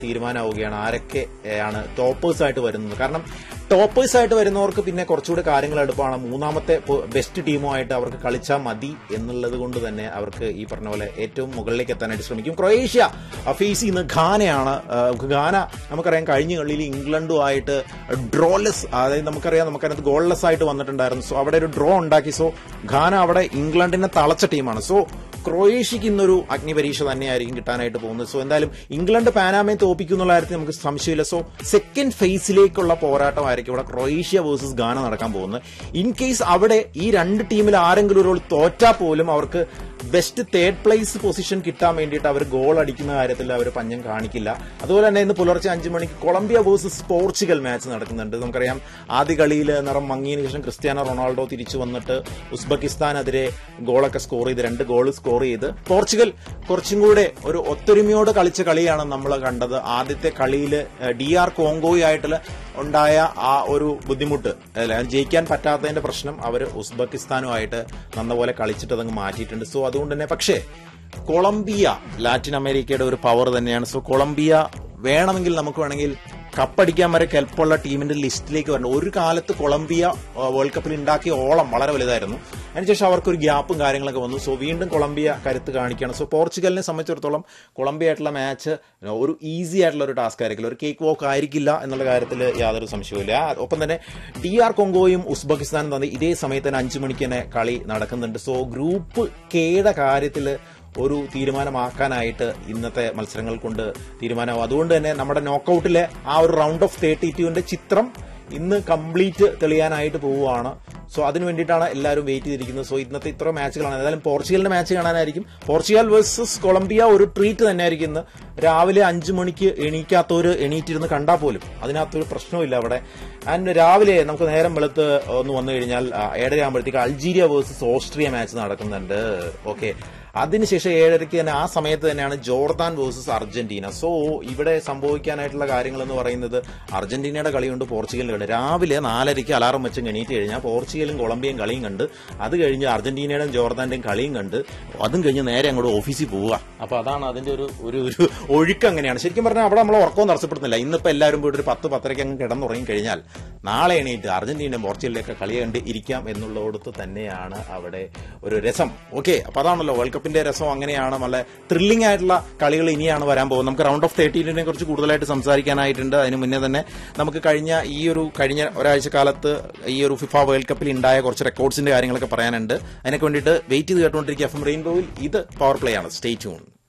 തീരുമാനമാവുകയാണ് ആരൊക്കെ ഏ, ആണ് ടോപ്പേഴ്സ് ആയിട്ട് വരുന്നത് കാരണം ടോപ്പേഴ്സ് ആയിട്ട് വരുന്നവർക്ക് പിന്നെ കുറച്ചുകൂടി കാര്യങ്ങൾ എളുപ്പമാണ് മൂന്നാമത്തെ ബെസ്റ്റ് ടീമുമായിട്ട് അവർക്ക് കളിച്ചാൽ മതി എന്നുള്ളത് കൊണ്ട് തന്നെ അവർക്ക് ഈ പറഞ്ഞ പോലെ ഏറ്റവും മുകളിലേക്ക് എത്താനായിട്ട് ശ്രമിക്കും ക്രൊയേഷ്യ ഫേസ് ചെയ്യുന്ന ഘാനയാണ് ആ, ഘാന നമുക്കറിയാം കഴിഞ്ഞ കളിയിൽ ഇംഗ്ലണ്ടുമായിട്ട് ഡ്രോലെസ് അതായത് നമുക്കറിയാം നമുക്കതിനകത്ത് ഗോൾലെസ് ആയിട്ട് വന്നിട്ടുണ്ടായിരുന്നു സോ അവിടെ ഒരു ഡ്രോ ഉണ്ടാക്കി സോ ഘാന അവിടെ ഇംഗ്ലണ്ടിനെ തളച്ച ടീമാണ് സോ ക്രൊയേഷ്യക്ക് ഇന്നൊരു അഗ്നിപരീക്ഷ തന്നെയായിരിക്കും കിട്ടാനായിട്ട് പോകുന്നത് സോ എന്തായാലും ഇംഗ്ലണ്ട് പാനാമയെ തോപ്പിക്കും എന്നുള്ള കാര്യത്തിൽ നമുക്ക് സംശയമില്ല സോ സെക്കൻഡ് ഫേസിലേക്കുള്ള പോരാട്ടമായിരിക്കും ഇവിടെ ക്രൊയേഷ്യ വേഴ്സസ് ഗാന നടക്കാൻ പോകുന്നത് ഇൻ കേസ് അവിടെ ഈ രണ്ട് ടീമിൽ ആരെങ്കിലും ഒരു തോറ്റാൽ പോലും അവർക്ക് ബെസ്റ്റ് തേർഡ് പ്ലേസ് പൊസിഷൻ കിട്ടാൻ വേണ്ടിയിട്ട് അവർ ഗോൾ അടിക്കുന്ന കാര്യത്തിൽ അവർ പഞ്ഞം കാണിക്കില്ല അതുപോലെ തന്നെ ഇന്ന് പുലർച്ചെ അഞ്ചു മണിക്ക് കൊളംബിയ വേഴ്സസ് പോർച്ചുഗൽ മാച്ച് നടക്കുന്നുണ്ട് നമുക്കറിയാം ആദ്യ കളിയിൽ നിറം മങ്ങിയതിനു ശേഷം ക്രിസ്ത്യാനോ റൊണാൾഡോ തിരിച്ചു വന്നിട്ട് ഉസ്ബെക്കിസ്ഥാനെതിരെ ഗോളൊക്കെ സ്കോർ ചെയ്ത് രണ്ട് ഗോൾ സ്കോർ ചെയ്ത് പോർച്ചുഗൽ കുറച്ചും കൂടെ ഒരു ഒത്തൊരുമയോട് കളിച്ച കളിയാണ് നമ്മൾ കണ്ടത് ആദ്യത്തെ കളിയിൽ ഡി ആർ കോങ്കോയായിട്ടുള്ള ഉണ്ടായ ആ ഒരു ബുദ്ധിമുട്ട് അല്ല, ജയിക്കാൻ പറ്റാത്തതിന്റെ പ്രശ്നം അവർ ഉസ്ബെക്കിസ്ഥാനുമായിട്ട് നന്നപോലെ കളിച്ചിട്ട് അതങ്ങ് മാറ്റിയിട്ടുണ്ട് സോ അതുകൊണ്ട് തന്നെ പക്ഷേ കൊളംബിയ ലാറ്റിൻ അമേരിക്കയുടെ ഒരു പവർ തന്നെയാണ് സോ കൊളംബിയ വേണമെങ്കിൽ നമുക്ക് വേണമെങ്കിൽ കപ്പടിക്കാൻ വരെ കെൽപ്പുള്ള ടീമിന്റെ ലിസ്റ്റിലേക്ക് വരണം ഒരു കാലത്ത് കൊളംബിയ ആ, വേൾഡ് കപ്പിൽ ഉണ്ടാക്കിയ ഓളം വളരെ വലുതായിരുന്നു അതിനുശേഷം അവർക്കൊരു ഗ്യാപ്പും കാര്യങ്ങളൊക്കെ വന്നു സോ വീണ്ടും കൊളംബിയ കരുത്ത് കാണിക്കുകയാണ് സോ പോർച്ചുഗലിനെ സംബന്ധിച്ചിടത്തോളം കൊളംബിയ ആയിട്ടുള്ള മാച്ച് ഒരു ഈസി ആയിട്ടുള്ള ഒരു ടാസ്ക് ആയിരിക്കില്ല ഒരു കേക്ക് വോക്ക് ആയിരിക്കില്ല എന്നുള്ള കാര്യത്തിൽ യാതൊരു സംശയവുമില്ല ആ, ഒപ്പം തന്നെ ഡി ആർ കൊങ്കോയും ഉസ്ബെക്കിസ്ഥാനും തന്നെ ഇതേ സമയത്ത് തന്നെ അഞ്ചു മണിക്ക് തന്നെ കളി നടക്കുന്നുണ്ട് സോ ഗ്രൂപ്പ് കെയുടെ കാര്യത്തിൽ ഒരു തീരുമാനമാക്കാനായിട്ട് ഇന്നത്തെ മത്സരങ്ങൾ കൊണ്ട് തീരുമാനമാവും അതുകൊണ്ട് തന്നെ നമ്മുടെ നോക്കൌട്ടിലെ ആ ഒരു റൗണ്ട് ഓഫ് തേർട്ടി ടുവിന്റെ ചിത്രം ഇന്ന് കംപ്ലീറ്റ് തെളിയാനായിട്ട് പോവുകയാണ് സോ അതിന് വേണ്ടിയിട്ടാണ് എല്ലാവരും വെയിറ്റ് ചെയ്തിരിക്കുന്നത് സോ ഇന്നത്തെ ഇത്ര മാച്ചുകളാണ് ഏതായാലും പോർച്ചുഗലിന്റെ മാച്ച് കാണാനായിരിക്കും പോർച്ചുഗൽ വേഴ്സസ് കൊളംബിയ ഒരു ട്രീറ്റ് തന്നെയായിരിക്കും ഇന്ന് രാവിലെ അഞ്ചു മണിക്ക് എണീക്കാത്തവര് എണീറ്റിരുന്ന് കണ്ടാൽ പോലും അതിനകത്തൊരു പ്രശ്നമില്ല അവിടെ ആൻഡ് രാവിലെ നമുക്ക് നേരം വെളുത്ത് ഒന്ന് വന്നു കഴിഞ്ഞാൽ ആ, ഏഴര ആകുമ്പോഴത്തേക്ക് അൾജീരിയ വേഴ്സസ് ഓസ്ട്രിയ മാച്ച് നടക്കുന്നുണ്ട് ഓക്കെ അതിനുശേഷം ഏഴരയ്ക്ക് തന്നെ ആ സമയത്ത് തന്നെയാണ് ജോർദാൻ വേഴ്സസ് അർജന്റീന സോ ഇവിടെ സംഭവിക്കാനായിട്ടുള്ള കാര്യങ്ങൾ എന്ന് പറയുന്നത് അർജന്റീനയുടെ കളിയുണ്ട് പോർച്ചുഗലിന്റെ കളി രാവിലെ നാലരയ്ക്ക് അലാറം വെച്ച് എണീറ്റ് കഴിഞ്ഞാൽ പോർച്ചുഗലും കൊളംബിയയും കളിയും കണ്ട് അത് കഴിഞ്ഞ് അർജന്റീനയുടെയും ജോർദാന്റെയും കളിയും കണ്ട് അതും കഴിഞ്ഞ് നേരെ അങ്ങോട്ട് ഓഫീസിൽ പോവുക അപ്പൊ അതാണ് അതിന്റെ ഒരു ഒരു ഒരു ഒഴുക്ക് അങ്ങനെയാണ് ശരിക്കും പറഞ്ഞാൽ അവിടെ നമ്മൾ ഉറക്കവും തടസ്സപ്പെടുന്നില്ല ഇന്നിപ്പോ എല്ലാവരും പോയിട്ട് ഒരു പത്ത് പത്തരയ്ക്ക് അങ്ങ് കിടന്നുറങ്ങി കഴിഞ്ഞാൽ നാളെ എണീറ്റ് അർജന്റീനയും പോർച്ചുഗലിലേക്ക് കളി കണ്ട് ഇരിക്കാം എന്നുള്ളിടത്ത് തന്നെയാണ് അവിടെ ഒരു രസം ഓക്കെ അപ്പൊ അതാണല്ലോ വേൾഡ് കപ്പിന്റെ രസം അങ്ങനെയാണ് നല്ല ത്രില്ലിംഗ് ആയിട്ടുള്ള കളികൾ ഇനിയാണ് വരാൻ പോകുന്നത് നമുക്ക് റൗണ്ട് ഓഫ് തേർട്ടീനെ കുറിച്ച് കൂടുതലായിട്ട് സംസാരിക്കാനായിട്ടുണ്ട് അതിന് മുന്നേ തന്നെ നമുക്ക് കഴിഞ്ഞ ഈ ഒരു കഴിഞ്ഞ ഒരാഴ്ച കാലത്ത് ഈ ഒരു ഫിഫ വേൾഡ് കപ്പിൽ ഉണ്ടായ കുറച്ച് റെക്കോർഡ്സിന്റെ കാര്യങ്ങളൊക്കെ പറയാനുണ്ട് അതിനൊക്കെ വേണ്ടിയിട്ട് വെയിറ്റ് ചെയ്ത് കേട്ടുകൊണ്ടിരിക്കുക എഫ് എം റെയിൻബോയിൽ ഇത് പവർ പ്ലേ ആണ് സ്റ്റേ ട്യൂൺ